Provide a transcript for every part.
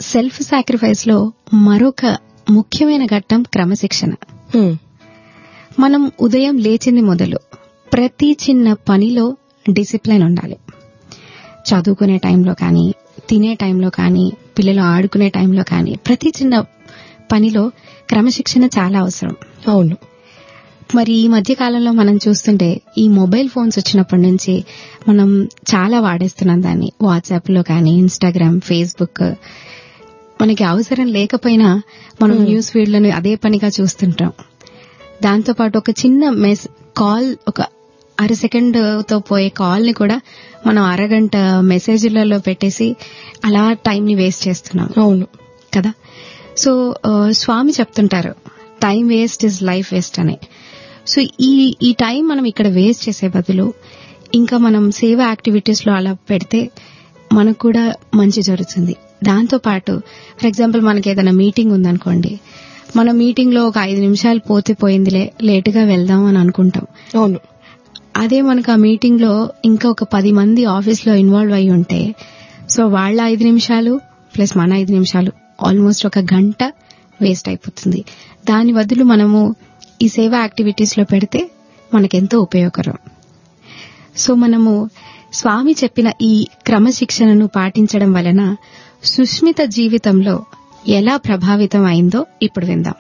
Self sacrifice లో మరొక ముఖ్యమైన ఘట్టం క్రమశిక్షణ హ్మ్. మనం ఉదయం లేచింది మొదలు ప్రతి చిన్న పనిలో డిసిప్లిన్ ఉండాలి చదువుకునే టైంలో కానీ తినే టైంలో కానీ పిల్లలు ఆడుకునే టైంలో కానీ ప్రతి చిన్న పనిలో క్రమశిక్షణ చాలా అవసరం అవును మరి ఈ మధ్య కాలంలో మనం చూస్తుంటే ఈ మొబైల్ ఫోన్స్ వచ్చినప్పటి నుంచి మనం చాలా వాడేస్తున్నాం దాన్ని వాట్సాప్ లో కానీ ఇన్స్టాగ్రామ్ ఫేస్బుక్ మనకి అవసరం లేకపోయినా మనం న్యూస్ ఫీడ్లను అదే పనిగా చూస్తుంటాం దాంతో పాటు ఒక చిన్న మెస్ కాల్ ఒక అర సెకండ్ తో పోయే కాల్ ని కూడా మనం అరగంట మెసేజ్లలో పెట్టేసి అలా టైం ని వేస్ట్ చేస్తున్నాం అవును కదా సో ఆ, స్వామి చెప్తుంటారు time waste is life waste అని సో ఈ ఈ టైం మనం ఇక్కడ వేస్ట్ చేసే బదులు ఇంకా మనం సేవ యాక్టివిటీస్ లో అలా పెడితే మనకు కూడా మంచి జరుగుతుంది దాంతో పాటు ఫర్ ఎగ్జాంపుల్ మనకి ఏదైనా మీటింగ్ ఉందనుకోండి మన మీటింగ్ లో ఒక ఐదు నిమిషాలు పోతే పోయిందిలే లేటుగా వెళ్దాం అని అనుకుంటాం అవును అదే మనకు ఆ మీటింగ్ లో ఇంకా ఒక పది మంది ఆఫీస్ లో ఇన్వాల్వ్ అయి ఉంటే సో వాళ్ళ ఐదు నిమిషాలు ప్లస్ మన ఐదు నిమిషాలు ఆల్మోస్ట్ ఒక గంట వేస్ట్ అయిపోతుంది దాని బదులు మనము ఈ సేవా యాక్టివిటీస్ లో పెడితే మనకెంతో ఉపయోగకరం సో మనము స్వామి చెప్పిన ఈ క్రమశిక్షణను పాటించడం వలన సుష్మిత జీవితంలో ఎలా ప్రభావితం అయిందో ఇప్పుడు విందాం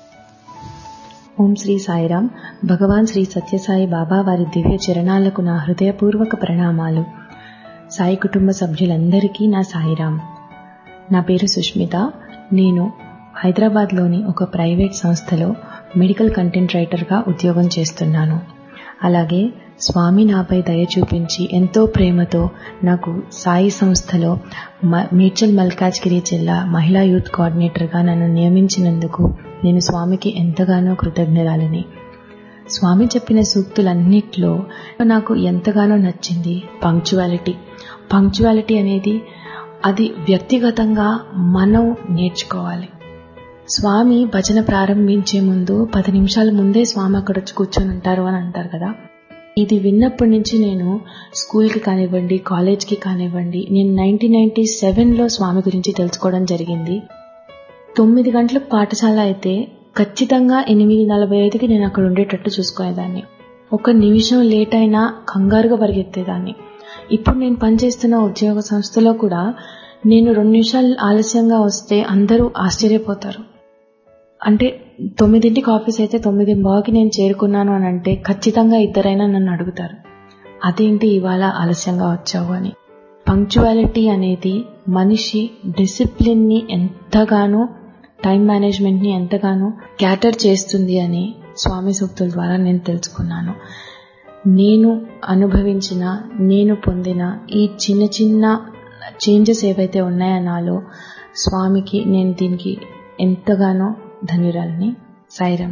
ఓం శ్రీ సాయిరామ్ భగవాన్ శ్రీ సత్యసాయి బాబా వారి దివ్య చరణాలకు నా హృదయపూర్వక ప్రణామాలు సాయి కుటుంబ సభ్యులందరికీ నా సాయిరామ్ నా పేరు సుష్మిత నేను హైదరాబాద్లోని ఒక ప్రైవేట్ సంస్థలో మెడికల్ కంటెంట్ రైటర్గా ఉద్యోగం చేస్తున్నాను అలాగే స్వామి నాపై దయ చూపించి ఎంతో ప్రేమతో నాకు సాయి సంస్థలో మ- మేడ్చల్ మల్కాజ్గిరి జిల్లా మహిళా యూత్ కోఆర్డినేటర్గా నన్ను నియమించినందుకు నేను స్వామికి ఎంతగానో కృతజ్ఞరాలని స్వామి చెప్పిన సూక్తులన్నిట్లో నాకు ఎంతగానో నచ్చింది పంక్చువాలిటీ పంక్చువాలిటీ అనేది అది వ్యక్తిగతంగా మనం నేర్చుకోవాలి స్వామి భజన ప్రారంభించే ముందు పది నిమిషాల ముందే స్వామి అక్కడ వచ్చి కూర్చొని ఉంటారు అని అంటారు కదా ఇది విన్నప్పటి నుంచి నేను స్కూల్కి కానివ్వండి కాలేజ్కి కానివ్వండి నేను నైన్టీన్ నైన్టీ సెవెన్లో స్వామి గురించి తెలుసుకోవడం జరిగింది తొమ్మిది గంటలకు పాఠశాల అయితే ఖచ్చితంగా ఎనిమిది నలభై ఐదుకి నేను అక్కడ ఉండేటట్టు చూసుకునేదాన్ని ఒక నిమిషం లేట్ అయినా కంగారుగా పరిగెత్తేదాన్ని ఇప్పుడు నేను పనిచేస్తున్న ఉద్యోగ సంస్థలో కూడా నేను రెండు నిమిషాలు ఆలస్యంగా వస్తే అందరూ ఆశ్చర్యపోతారు అంటే తొమ్మిదింటికి ఆఫీస్ అయితే తొమ్మిది బాకి నేను చేరుకున్నాను అని అంటే ఖచ్చితంగా ఇద్దరైనా నన్ను అడుగుతారు అదేంటి ఇవాళ ఆలస్యంగా వచ్చావు అని పంక్చువాలిటీ అనేది మనిషి డిసిప్లిన్ ని ఎంతగానో టైం మేనేజ్మెంట్ ని ఎంతగానో క్యాటర్ చేస్తుంది అని స్వామి సూక్తుల ద్వారా నేను తెలుసుకున్నాను నేను అనుభవించిన నేను పొందిన ఈ చిన్న చిన్న చేంజెస్ ఏవైతే ఉన్నాయో నాలో స్వామికి నేను దీనికి ఎంతగానో ధన్యురాలని సాయిరామ్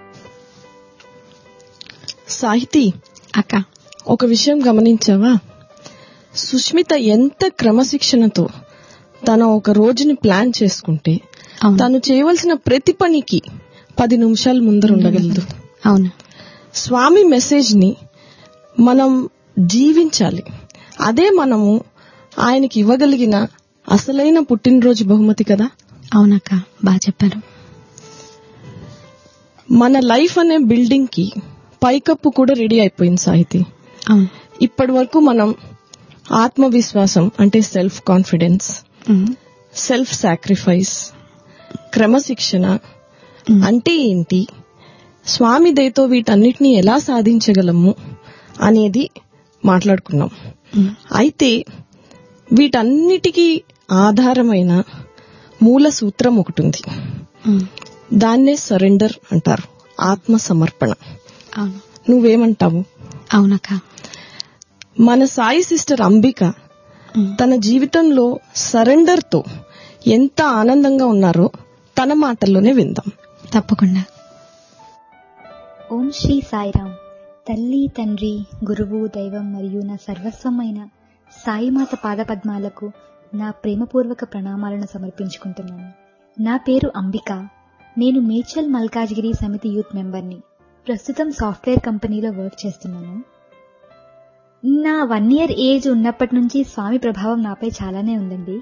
సాహితీ అక్క ఒక విషయం గమనించావా సుష్మిత ఎంత క్రమశిక్షణతో తన ఒక రోజుని ప్లాన్ చేసుకుంటే అవును తను చేయవలసిన ప్రతి పనికి పది నిమిషాల ముందర ఉండగలదు అవును స్వామి మెసేజ్ ని మనం జీవించాలి అదే మనము ఆయనకి ఇవ్వగలిగిన అసలైన పుట్టినరోజు బహుమతి కదా అవునక్క బాగా చెప్పారు మన లైఫ్ అనే బిల్డింగ్ కి పైకప్పు కూడా రెడీ అయిపోయింది సాహితి అవును ఇప్పటి వరకు మనం ఆత్మవిశ్వాసం అంటే self confidence um. Self sacrifice క్రమశిక్షణ ఉమ్. అంటే ఏంటి స్వామి దయతో వీటన్నిటిని ఎలా సాధించగలము అనేది మాట్లాడుకున్నాం ఉమ్. అయితే వీటన్నిటికీ ఆధారమైన మూల సూత్రం ఒకటి ఉంది ఉమ్. దాన్నే సరెండర్ అంటారు ఆత్మ సమర్పణ అవును నువ్వేమంటావు అవునక్క మన సాయి సిస్టర్ అంబిక ఉమ్. తన జీవితంలో సరెండర్ తో ఎంత ఆనందంగా ఉన్నారో తన మాటల్లోనే విందాం తప్పకుండా ఓం శ్రీ సాయిరామ్ తల్లి తండ్రి గురువు దైవం మరియు నా సర్వస్వమైన సాయిమాత పాదపద్మాలకు నా ప్రేమపూర్వక ప్రణామాలను సమర్పించుకుంటున్నాను నా పేరు అంబిక నేను మేచల్ మల్కాజ్గిరి సమితి యూత్ మెంబర్ని ప్రస్తుతం సాఫ్ట్వేర్ కంపెనీలో వర్క్ చేస్తున్నాను నా వన్ ఇయర్ ఏజ్ ఉన్నప్పటి నుంచి స్వామి ప్రభావం నాపై చాలానే ఉందండి